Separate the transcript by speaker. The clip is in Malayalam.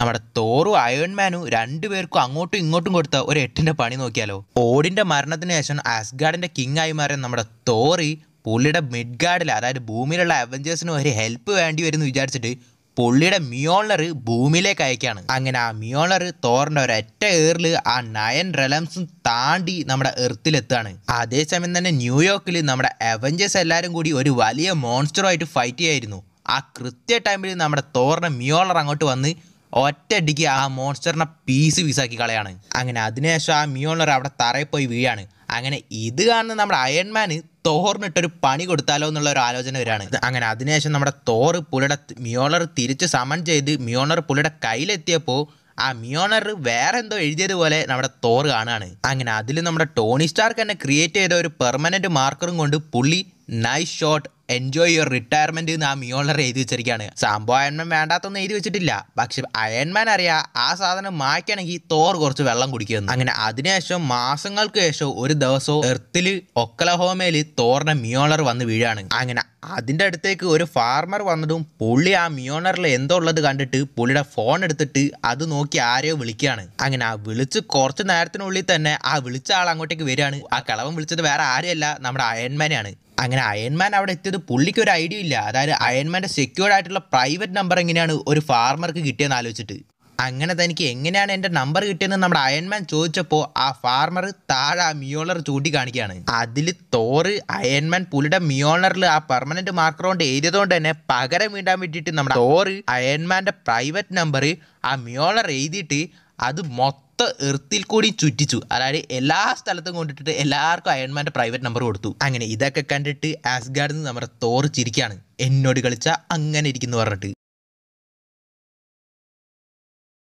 Speaker 1: നമ്മുടെ തോറും അയൺമാനും രണ്ടുപേർക്കും അങ്ങോട്ടും ഇങ്ങോട്ടും കൊടുത്ത ഒരു എട്ടിന്റെ പണി നോക്കിയാലോ ഓടിന്റെ മരണത്തിന് ശേഷം ആസ്ഗാർഡിന്റെ കിങ് ആയി മാറിയ നമ്മുടെ തോറി പുള്ളിയുടെ മിഡ്ഗാർഡിൽ അതായത് ഭൂമിയിലുള്ള അവഞ്ചേഴ്സിന് ഒരു ഹെൽപ്പ് വേണ്ടി വരുമെന്ന് വിചാരിച്ചിട്ട് പുള്ളിയുടെ മിയോളർ ഭൂമിയിലേക്ക് അയക്കാണ് അങ്ങനെ ആ മിയോളർ തോറിന്റെ ഒരൊറ്റ ഏറിൽ ആ നയൻ റെലംസും താണ്ടി നമ്മുടെ എർത്തിലെത്താണ് അതേസമയം തന്നെ ന്യൂയോർക്കിൽ നമ്മുടെ അവഞ്ചേഴ്സ് എല്ലാവരും കൂടി ഒരു വലിയ മോൺസ്റ്ററുമായിട്ട് ഫൈറ്റ് ചെയ്യായിരുന്നു ആ കൃത്യ ടൈമിൽ നമ്മുടെ തോറിന്റെ മിയോളർ അങ്ങോട്ട് വന്ന് ഒറ്റയടിക്ക് ആ മോൺസ്റ്ററിനെ പീസ് പീസാക്കി കളയാണ് അങ്ങനെ അതിനുശേഷം ആ മിയോളർ അവിടെ തറയിൽ പോയി വീഴാണ് അങ്ങനെ ഇത് കാണുന്ന നമ്മുടെ അയൺമാന് തോറിനിട്ടൊരു പണി കൊടുത്താലോ എന്നുള്ള ഒരു ആലോചന വരികയാണ് അങ്ങനെ അതിനുശേഷം നമ്മുടെ തോറ് പുള്ളിയുടെ മിയോണർ തിരിച്ച് സമൺ ചെയ്ത് മിയോണർ പുള്ളിയുടെ കയ്യിലെത്തിയപ്പോൾ ആ മിയോണർ വേറെ എന്തോ എഴുതിയതുപോലെ നമ്മുടെ തോറ് കാണുകയാണ് അങ്ങനെ അതിൽ നമ്മുടെ ടോണി സ്റ്റാർക്ക് തന്നെ ക്രിയേറ്റ് ചെയ്ത ഒരു പെർമനന്റ് മാർക്കറും കൊണ്ട് പുള്ളി nice shot enjoy your retirement എന്ന് ആ മിയോളർ എഴുതി വെച്ചിരിക്കുകയാണ് സംഭവം അയൺമാൻ വേണ്ടാത്തൊന്നും എഴുതി വെച്ചിട്ടില്ല പക്ഷെ അയൺമാൻ അറിയാം ആ സാധനം മായ്ക്കണമെങ്കിൽ തോർ കുറച്ച് വെള്ളം കുടിക്കുന്നു അങ്ങനെ അതിനുശേഷം മാസങ്ങൾക്ക് ശേഷം ഒരു ദിവസവും എർത്തിൽ ഒക്കലഹോമയിൽ തോറിന്റെ മിയോളർ വന്ന് വീഴാണ് അങ്ങനെ അതിന്റെ അടുത്തേക്ക് ഒരു ഫാർമർ വന്നതും പുള്ളി ആ മിയോണറിൽ എന്തോ ഉള്ളത് കണ്ടിട്ട് പുള്ളിയുടെ ഫോൺ എടുത്തിട്ട് അത് നോക്കി ആരെയോ വിളിക്കുകയാണ് അങ്ങനെ ആ വിളിച്ച് കുറച്ച് നേരത്തിനുള്ളിൽ തന്നെ ആ വിളിച്ച ആൾ അങ്ങോട്ടേക്ക് വരികയാണ് ആ കളവൻ വിളിച്ചത് വേറെ ആരെയല്ല നമ്മുടെ അയൺമാനെയാണ് അങ്ങനെ അയൺമാൻ അവിടെ എത്തിയത് പുള്ളിക്ക് ഒരു ഐഡിയ ഇല്ല അതായത് അയൺമാൻ്റെ സെക്യൂർഡ് ആയിട്ടുള്ള പ്രൈവറ്റ് നമ്പർ എങ്ങനെയാണ് ഒരു ഫാർമർക്ക് കിട്ടിയെന്ന് ആലോചിച്ചിട്ട് അങ്ങനെ തനിക്ക് എങ്ങനെയാണ് എൻ്റെ നമ്പർ കിട്ടിയെന്ന് നമ്മുടെ അയൺമാൻ ചോദിച്ചപ്പോൾ ആ ഫാർമർ താഴെ ആ മിയോളർ ചൂണ്ടിക്കാണിക്കുകയാണ് അതിൽ തോറ് അയൺമാൻ പുള്ളിയുടെ മിയോളറിൽ ആ പെർമനന്റ് മാർക്കർ കൊണ്ട് എഴുതിയതുകൊണ്ട് തന്നെ പകരം വീണ്ടാൻ വേണ്ടിയിട്ട് നമ്മുടെ തോറ് അയൺമാൻ്റെ പ്രൈവറ്റ് നമ്പർ ആ മിയോളർ എഴുതിയിട്ട് അത് മൊത്തം എർത്തിൽ കൂടി ചുറ്റിച്ചു അതായത് എല്ലാ സ്ഥലത്തും കൊണ്ടിട്ട് എല്ലാവർക്കും അയൺമാൻ്റെ പ്രൈവറ്റ് നമ്പർ കൊടുത്തു അങ്ങനെ ഇതൊക്കെ കണ്ടിട്ട് ആസ്ഗാർഡിൽ നിന്ന് നമ്മുടെ തോറ് ചിരിക്കാണ് എന്നോട് കളിച്ച അങ്ങനെ ഇരിക്കുന്നു പറഞ്ഞിട്ട്